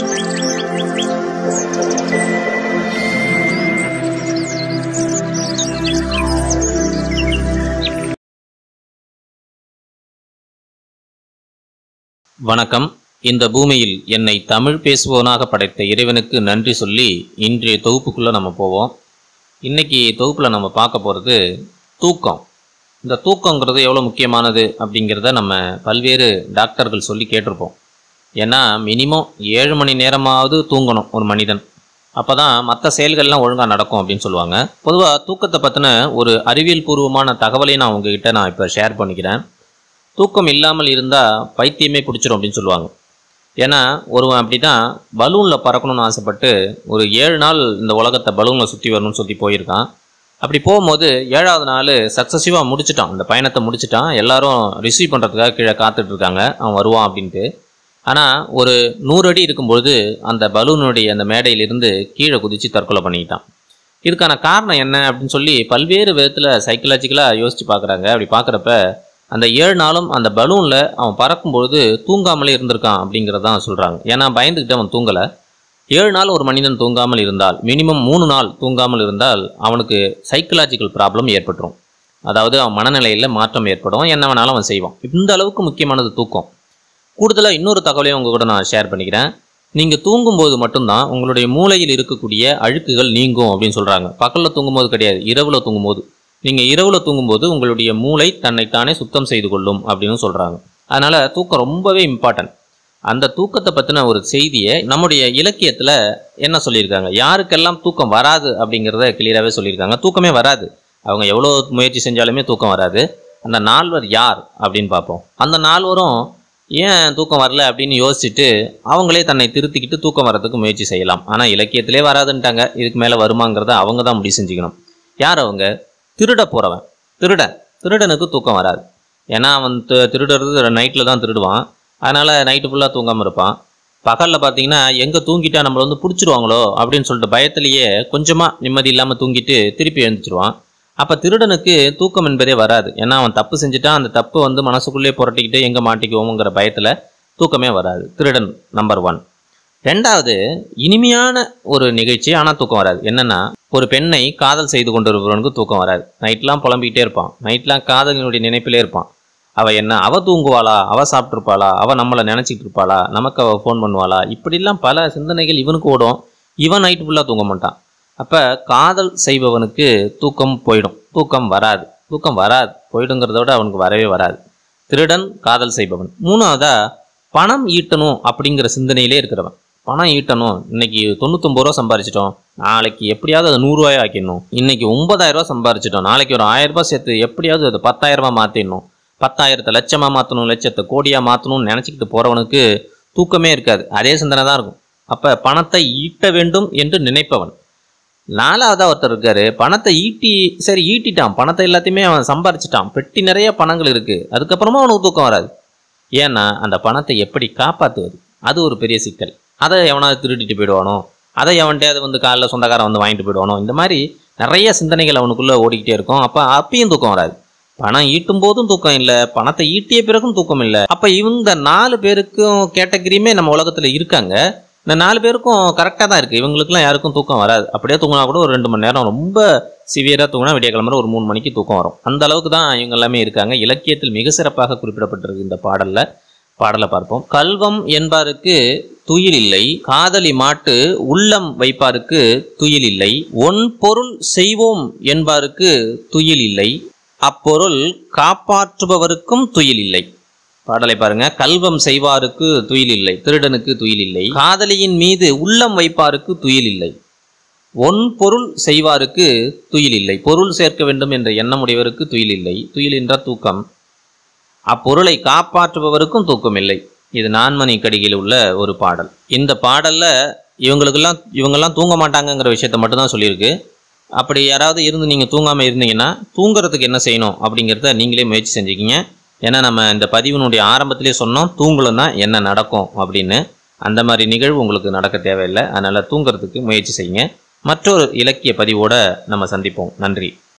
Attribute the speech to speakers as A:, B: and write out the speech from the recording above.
A: வணக்கம் இந்த பூமியில் என்னை தமிழ் பேசுபவனாக படைத்த இறைவனுக்கு நன்றி சொல்லி இன்றைய தொகுப்புக்குள்ளே நம்ம போவோம் இன்னைக்கு தொகுப்பில் நம்ம பார்க்க போகிறது தூக்கம் இந்த தூக்கங்கிறது எவ்வளோ முக்கியமானது அப்படிங்கிறத நம்ம பல்வேறு டாக்டர்கள் சொல்லி கேட்டிருப்போம் ஏன்னா மினிமம் ஏழு மணி நேரமாவது தூங்கணும் ஒரு மனிதன் அப்போ தான் மற்ற செயல்கள்லாம் ஒழுங்காக நடக்கும் அப்படின்னு சொல்லுவாங்க பொதுவாக தூக்கத்தை பற்றின ஒரு அறிவியல் பூர்வமான தகவலை நான் உங்ககிட்ட நான் இப்போ ஷேர் பண்ணிக்கிறேன் தூக்கம் இல்லாமல் இருந்தால் பைத்தியமே பிடிச்சிரும் அப்படின்னு சொல்லுவாங்க ஏன்னா ஒருவன் அப்படி தான் பலூனில் பறக்கணும்னு ஆசைப்பட்டு ஒரு ஏழு நாள் இந்த உலகத்தை பலூனில் சுற்றி வரணும்னு சொல்லி போயிருக்கான் அப்படி போகும்போது ஏழாவது நாள் சக்ஸஸிவாக முடிச்சிட்டான் இந்த பயணத்தை முடிச்சிட்டான் எல்லாரும் ரிசீவ் பண்ணுறதுக்காக கீழே காத்துட்டு இருக்காங்க அவன் வருவான் அப்படின்ட்டு ஆனால் ஒரு நூறு அடி இருக்கும்பொழுது அந்த பலூனுடைய அந்த மேடையிலிருந்து கீழே குதித்து தற்கொலை பண்ணிக்கிட்டான் இதுக்கான காரணம் என்ன அப்படின்னு சொல்லி பல்வேறு விதத்தில் சைக்கலாஜிக்கலாக யோசித்து பார்க்குறாங்க அப்படி பார்க்குறப்ப அந்த ஏழு நாளும் அந்த பலூனில் அவன் பறக்கும்பொழுது தூங்காமலே இருந்திருக்கான் அப்படிங்கிறதான் சொல்கிறாங்க ஏன்னா பயந்துக்கிட்டு அவன் தூங்கலை ஏழு நாள் ஒரு மனிதன் தூங்காமல் இருந்தால் மினிமம் மூணு நாள் தூங்காமல் இருந்தால் அவனுக்கு சைக்கலாஜிக்கல் ப்ராப்ளம் ஏற்பட்டுரும் அதாவது அவன் மனநிலையில் மாற்றம் ஏற்படும் என்ன வேணாலும் அவன் செய்வான் இந்த அளவுக்கு முக்கியமானது தூக்கம் கூடுதலாக இன்னொரு தகவலையும் உங்க கூட நான் ஷேர் பண்ணிக்கிறேன் நீங்கள் தூங்கும்போது மட்டும்தான் உங்களுடைய மூளையில் இருக்கக்கூடிய அழுக்குகள் நீங்கும் அப்படின்னு சொல்கிறாங்க பகலில் தூங்கும்போது கிடையாது இரவில் தூங்கும்போது நீங்கள் இரவில் தூங்கும்போது உங்களுடைய மூளை தன்னைத்தானே சுத்தம் செய்து கொள்ளும் அப்படின்னு சொல்கிறாங்க அதனால் தூக்கம் ரொம்பவே இம்பார்ட்டன்ட் அந்த தூக்கத்தை பற்றின ஒரு செய்தியை நம்முடைய இலக்கியத்தில் என்ன சொல்லியிருக்காங்க யாருக்கெல்லாம் தூக்கம் வராது அப்படிங்கிறத கிளியராகவே சொல்லியிருக்காங்க தூக்கமே வராது அவங்க எவ்வளோ முயற்சி செஞ்சாலுமே தூக்கம் வராது அந்த நால்வர் யார் அப்படின்னு பார்ப்போம் அந்த நால்வரும் ஏன் தூக்கம் வரல அப்படின்னு யோசிச்சுட்டு அவங்களே தன்னை திருத்திக்கிட்டு தூக்கம் வர்றதுக்கு முயற்சி செய்யலாம் ஆனால் இலக்கியத்திலே வராதுன்ட்டாங்க இதுக்கு மேலே வருமாங்கிறத அவங்க தான் முடிவு செஞ்சுக்கணும் யார் அவங்க திருட போகிறவன் திருடன் திருடனுக்கு தூக்கம் வராது ஏன்னா அவன் தி- திருடுறது நைட்டில் தான் திருடுவான் அதனால் நைட்டு ஃபுல்லாக தூங்காமல் இருப்பான் பகலில் பார்த்தீங்கன்னா எங்கே தூங்கிட்டா நம்மளை வந்து பிடிச்சிருவாங்களோ அப்படின்னு சொல்லிட்டு பயத்திலேயே கொஞ்சமாக நிம்மதி இல்லாமல் தூங்கிட்டு திருப்பி எழுந்திரிச்சிருவான் அப்போ திருடனுக்கு தூக்கம் என்பதே வராது ஏன்னா அவன் தப்பு செஞ்சுட்டான் அந்த தப்பு வந்து மனசுக்குள்ளே புரட்டிக்கிட்டு எங்கே மாட்டிக்குவோங்கிற பயத்தில் தூக்கமே வராது திருடன் நம்பர் ஒன் ரெண்டாவது இனிமையான ஒரு நிகழ்ச்சி ஆனால் தூக்கம் வராது என்னன்னா ஒரு பெண்ணை காதல் செய்து கொண்டிருப்பவனுக்கு தூக்கம் வராது நைட்லாம் புலம்பிக்கிட்டே இருப்பான் நைட்லாம் காதலினுடைய நினைப்பிலே இருப்பான் அவ என்ன அவ தூங்குவாளா அவ சாப்பிட்ருப்பாளா அவ நம்மளை நினைச்சிட்டு இருப்பாளா நமக்கு அவ ஃபோன் பண்ணுவாளா இப்படிலாம் பல சிந்தனைகள் இவனுக்கு ஓடும் இவன் நைட்டு ஃபுல்லாக தூங்க மாட்டான் அப்போ காதல் செய்பவனுக்கு தூக்கம் போயிடும் தூக்கம் வராது தூக்கம் வராது போயிடுங்கிறத விட அவனுக்கு வரவே வராது திருடன் காதல் செய்பவன் மூணாவதா பணம் ஈட்டணும் அப்படிங்கிற சிந்தனையிலே இருக்கிறவன் பணம் ஈட்டணும் இன்னைக்கு தொண்ணூத்தொம்பது ரூபா சம்பாரிச்சிட்டோம் நாளைக்கு எப்படியாவது அதை நூறுரூவாய் ஆக்கிடணும் இன்னைக்கு ஒன்பதாயிரம் ரூபா சம்பாரிச்சிட்டோம் நாளைக்கு ஒரு ஆயிரம் ரூபாய் சேர்த்து எப்படியாவது அதை பத்தாயிரமா மாற்றிடணும் பத்தாயிரத்தை லட்சமா மாற்றணும் லட்சத்தை கோடியாக மாற்றணும்னு நினச்சிக்கிட்டு போகிறவனுக்கு தூக்கமே இருக்காது அதே சிந்தனை தான் இருக்கும் அப்போ பணத்தை ஈட்ட வேண்டும் என்று நினைப்பவன் நாலாவதா ஒருத்தர் இருக்காரு பணத்தை ஈட்டி சரி ஈட்டிட்டான் பணத்தை எல்லாத்தையுமே அவன் சம்பாரிச்சிட்டான் பெட்டி நிறைய பணங்கள் இருக்கு அதுக்கப்புறமா அவனுக்கு தூக்கம் வராது ஏன்னா அந்த பணத்தை எப்படி காப்பாற்றுவது அது ஒரு பெரிய சிக்கல் அதை எவனாவது திருடிட்டு போயிடுவானோ அதை எவன்கிட்டயாவது வந்து காலைல சொந்தக்காரன் வந்து வாங்கிட்டு போயிடுவானோ இந்த மாதிரி நிறைய சிந்தனைகள் அவனுக்குள்ள ஓடிக்கிட்டே இருக்கும் அப்போ அப்பயும் தூக்கம் வராது பணம் ஈட்டும் போதும் தூக்கம் இல்லை பணத்தை ஈட்டிய பிறகும் தூக்கம் இல்லை அப்போ இவங்க நாலு பேருக்கும் கேட்டகரியுமே நம்ம உலகத்தில் இருக்காங்க இந்த நாலு பேருக்கும் கரெக்டாக தான் இருக்குது இவங்களுக்குலாம் யாருக்கும் தூக்கம் வராது அப்படியே தூங்கினா கூட ஒரு ரெண்டு மணி நேரம் ரொம்ப சிவியராக தூங்கினா விடிய கிளம்புற ஒரு மூணு மணிக்கு தூக்கம் வரும் அந்த அளவுக்கு தான் இவங்க எல்லாமே இருக்காங்க இலக்கியத்தில் மிக சிறப்பாக குறிப்பிடப்பட்டிருக்கு இந்த பாடலில் பாடலை பார்ப்போம் கல்வம் என்பாருக்கு துயில் இல்லை காதலி மாட்டு உள்ளம் வைப்பாருக்கு துயில் இல்லை ஒன் பொருள் செய்வோம் என்பாருக்கு துயில் இல்லை அப்பொருள் காப்பாற்றுபவருக்கும் துயில் இல்லை பாடலை பாருங்க கல்வம் செய்வாருக்கு துயில் இல்லை திருடனுக்கு துயில் இல்லை காதலியின் மீது உள்ளம் வைப்பாருக்கு துயில் இல்லை ஒன் பொருள் செய்வாருக்கு துயில் இல்லை பொருள் சேர்க்க வேண்டும் என்ற எண்ணம் உடையவருக்கு துயில் இல்லை துயில் என்ற தூக்கம் அப்பொருளை காப்பாற்றுபவருக்கும் தூக்கம் இல்லை இது நான்மணி கடிகையில் உள்ள ஒரு பாடல் இந்த பாடல்ல இவங்களுக்கெல்லாம் இவங்கெல்லாம் தூங்க மாட்டாங்கங்கிற விஷயத்த மட்டும்தான் சொல்லியிருக்கு அப்படி யாராவது இருந்து நீங்கள் தூங்காமல் இருந்தீங்கன்னா தூங்குறதுக்கு என்ன செய்யணும் அப்படிங்கிறத நீங்களே முயற்சி செஞ்சுக்கிங்க ஏன்னா நம்ம இந்த பதிவினுடைய ஆரம்பத்திலே சொன்னோம் தூங்கலன்னா என்ன நடக்கும் அப்படின்னு அந்த மாதிரி நிகழ்வு உங்களுக்கு நடக்க தேவையில்லை அதனால் தூங்குறதுக்கு முயற்சி செய்யுங்க மற்றொரு இலக்கிய பதிவோட நம்ம சந்திப்போம் நன்றி